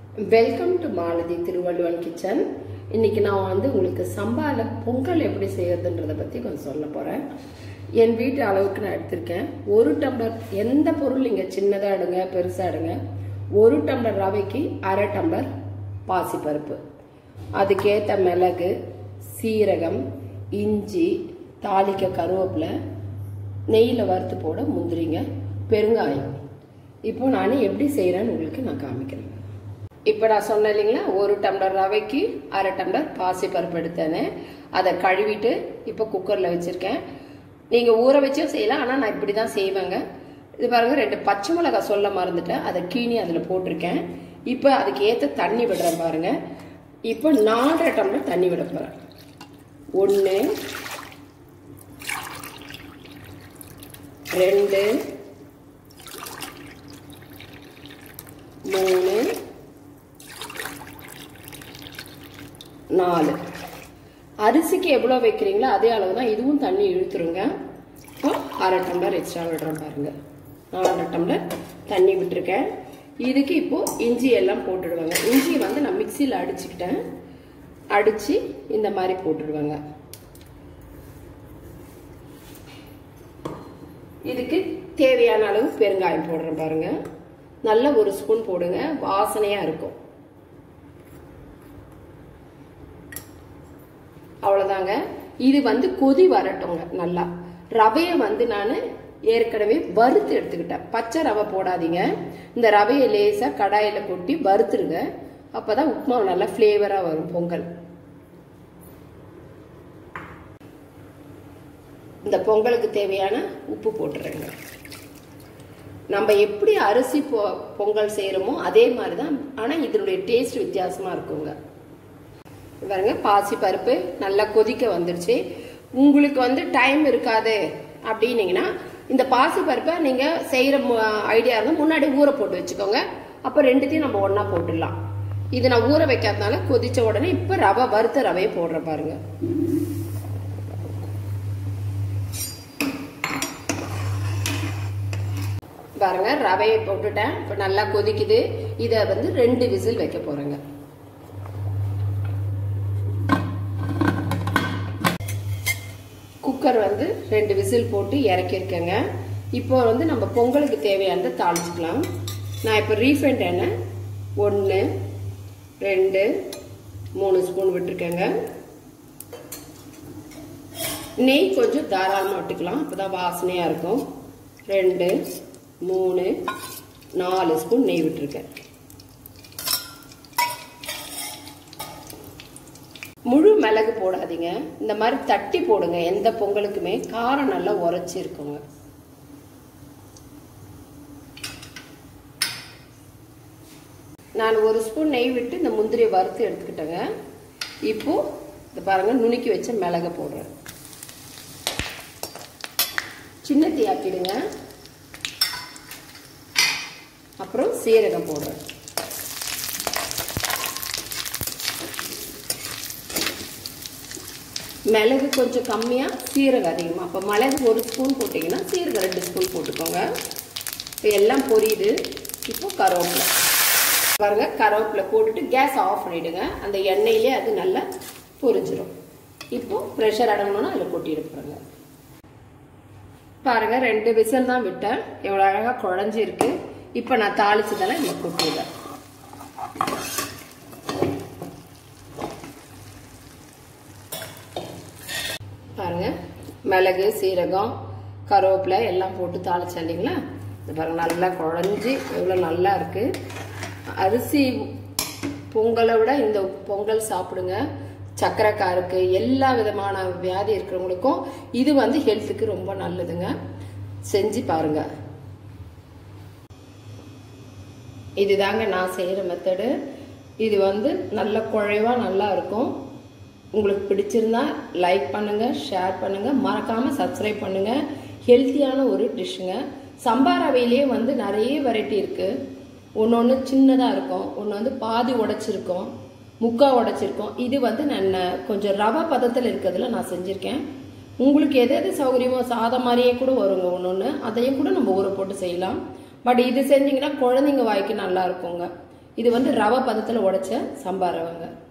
welcome to Malathi Thiruvalluvan kitchen இன்னைக்கு நான் வந்து உங்களுக்கு சம்பால பொங்கல் எப்படி செய்யறதுன்றத பத்தி கொஞ்சம் சொல்ல போறேன் என் வீட்டு அளவுக்கு நான் எடுத்திருக்கேன் ஒரு டம்ளர் எந்த பொருள் நீங்க சின்னதா எடுங்க பெருசா எடுங்க ஒரு டம்ளர் ரவைக்கு அரை டம்ளர் பாசிப்பருப்பு அதுக்கேற்ற மிளகு சீரகம் இஞ்சி தாளிக்க கருவேப்பிலை நெய்யில் வறுத்து போட முந்திரிங்க பெருங்காயம் இப்போ நான் எப்படி செய்கிறேன்னு உங்களுக்கு நான் காமிக்கிறேன் இப்போ நான் சொன்னேன் இல்லைங்களா ஒரு டம்ளர் ரவைக்கு அரை டம்ளர் பாசி பருப்பு எடுத்தேன்னு அதை கழுவிட்டு இப்போ குக்கரில் வச்சுருக்கேன் நீங்கள் ஊற வச்சும் செய்யலாம் ஆனால் நான் இப்படி தான் செய்வேங்க இது பாருங்க ரெண்டு பச்சை மிளகாய் சொல்ல மறந்துட்டேன் அதை கீனி அதில் போட்டிருக்கேன் இப்போ அதுக்கு ஏற்ற தண்ணி விடுறேன் பாருங்க இப்போ நாலரை டம்ளர் தண்ணி விட போகிறேன் ஒன்று ரெண்டு மூணு நாலு அரிசிக்கு எவ்வளோ வைக்கிறீங்களோ அதே அளவு தான் இதுவும் தண்ணி இழுத்துருங்க இப்போ அரை டம்ளர் எக்ஸ்ட்ரா விடுறேன் பாருங்க நாலரை டம்ளர் தண்ணி விட்டுருக்கேன் இதுக்கு இப்போ இஞ்சி எல்லாம் போட்டுடுவாங்க இஞ்சி வந்து நான் மிக்சியில் அடிச்சுக்கிட்டேன் அடித்து இந்த மாதிரி போட்டுடுவாங்க இதுக்கு தேவையான அளவு பெருங்காயம் போடுறேன் பாருங்க நல்ல ஒரு ஸ்பூன் போடுங்க வாசனையா இருக்கும் அவ்வளவுதாங்க இது வந்து கொதி வரட்டுங்க நல்லா ரவையை வந்து நான் ஏற்கனவே வறுத்து எடுத்துக்கிட்டேன் பச்சை ரவை போடாதீங்க இந்த ரவையை லேசா கடாயில கொட்டி வறுத்துருங்க அப்பதான் உப்புமா நல்லா ஃப்ளேவரா வரும் பொங்கல் இந்த பொங்கலுக்கு தேவையான உப்பு போட்டுருங்க நம்ம எப்படி அரிசி பொ பொங்கல் செய்கிறோமோ அதே மாதிரி தான் ஆனால் இதனுடைய டேஸ்ட் வித்தியாசமாக இருக்குங்க பாருங்க பாசி பருப்பு நல்லா கொதிக்க வந்துடுச்சு உங்களுக்கு வந்து டைம் இருக்காது அப்படின்னீங்கன்னா இந்த பாசி பருப்பை நீங்கள் செய்கிற ஐடியா இருந்தால் முன்னாடி ஊற போட்டு வச்சுக்கோங்க அப்போ ரெண்டுத்தையும் நம்ம ஒன்றா போட்டுடலாம் இது நான் ஊற வைக்காதனால கொதிச்ச உடனே இப்போ ரவை வறுத்த ரவையை போடுற பாருங்க பாருங்க ரவையை போட்டுட்டேன் இப்போ நல்லா கொதிக்குது இதை வந்து ரெண்டு விசில் வைக்க போறேங்க குக்கர் வந்து ரெண்டு விசில் போட்டு இறக்கியிருக்கேங்க இப்போ வந்து நம்ம பொங்கலுக்கு தேவையானதை தாளிச்சுக்கலாம் நான் இப்போ ரீஃபைண்ட் எண்ணெய் ஒன்று ரெண்டு மூணு ஸ்பூன் விட்டுருக்கேங்க நெய் கொஞ்சம் தாராளமாக விட்டுக்கலாம் அப்போ தான் வாசனையாக இருக்கும் ரெண்டு மூணு நாலு ஸ்பூன் நெய் விட்டுருக்கேன் முழு மிளகு போடாதீங்க இந்த மாதிரி தட்டி போடுங்க எந்த பொங்கலுக்குமே காரம் நல்லா உரைச்சி இருக்குங்க நான் ஒரு ஸ்பூன் நெய் விட்டு இந்த முந்திரியை வறுத்து எடுத்துக்கிட்டேங்க இப்போ இந்த பாருங்க நுணுக்கி வச்ச மிளகை போடுறேன் சின்ன தீயாக்கிடுங்க அப்புறம் சீரகம் போடுறேன் மிளகு கொஞ்சம் கம்மியாக சீரகம் அதிகமாக அப்போ மிளகு ஒரு ஸ்பூன் போட்டிங்கன்னா சீரகம் ரெண்டு ஸ்பூன் போட்டுக்கோங்க இப்போ எல்லாம் பொரியுது இப்போ கருவேப்பிலை பாருங்க கருவேப்பிலை போட்டுட்டு கேஸ் ஆஃப் பண்ணிவிடுங்க அந்த எண்ணெயிலே அது நல்லா பொரிஞ்சிடும் இப்போ ப்ரெஷர் அடங்கணும்னா அதில் கொட்டிட்டு போகிறேங்க பாருங்க ரெண்டு விசில் தான் விட்டேன் எவ்வளோ அழகாக குழஞ்சி இருக்கு இப்போ நான் தாளிச்சதெல்லாம் இந்த கொட்டிடுறேன் பாருங்க மிளகு சீரகம் கருவேப்பிலை எல்லாம் போட்டு தாளிச்சேன் இல்லைங்களா இது பாருங்க நல்லா குழஞ்சி எவ்வளோ நல்லா இருக்கு அரிசி பொங்கலை விட இந்த பொங்கல் சாப்பிடுங்க சக்கரைக்காருக்கு எல்லா விதமான வியாதி இருக்கிறவங்களுக்கும் இது வந்து ஹெல்த்துக்கு ரொம்ப நல்லதுங்க செஞ்சு பாருங்க இதுதாங்க நான் செய்கிற மெத்தடு இது வந்து நல்ல குழைவா நல்லா இருக்கும் உங்களுக்கு பிடிச்சிருந்தா லைக் பண்ணுங்க ஷேர் பண்ணுங்க மறக்காம சப்ஸ்கிரைப் பண்ணுங்க ஹெல்த்தியான ஒரு டிஷ்ஷுங்க சம்பா ரவையிலே வந்து நிறைய வெரைட்டி இருக்கு ஒன்று ஒன்று சின்னதாக இருக்கும் ஒன்று வந்து பாதி உடைச்சிருக்கும் முக்கா உடைச்சிருக்கோம் இது வந்து நான் கொஞ்சம் ரவை பதத்தில் இருக்கிறதுல நான் செஞ்சுருக்கேன் உங்களுக்கு எது எது சௌகரியமோ சாதம் மாதிரியே கூட வருங்க ஒன்று ஒன்று அதையும் கூட நம்ம ஊற போட்டு செய்யலாம் பட் இது செஞ்சீங்கன்னா குழந்தைங்க வாய்க்கு நல்லா இருக்குங்க இது வந்து ரவை பதத்தில் உடைச்ச சம்பா ரவைங்க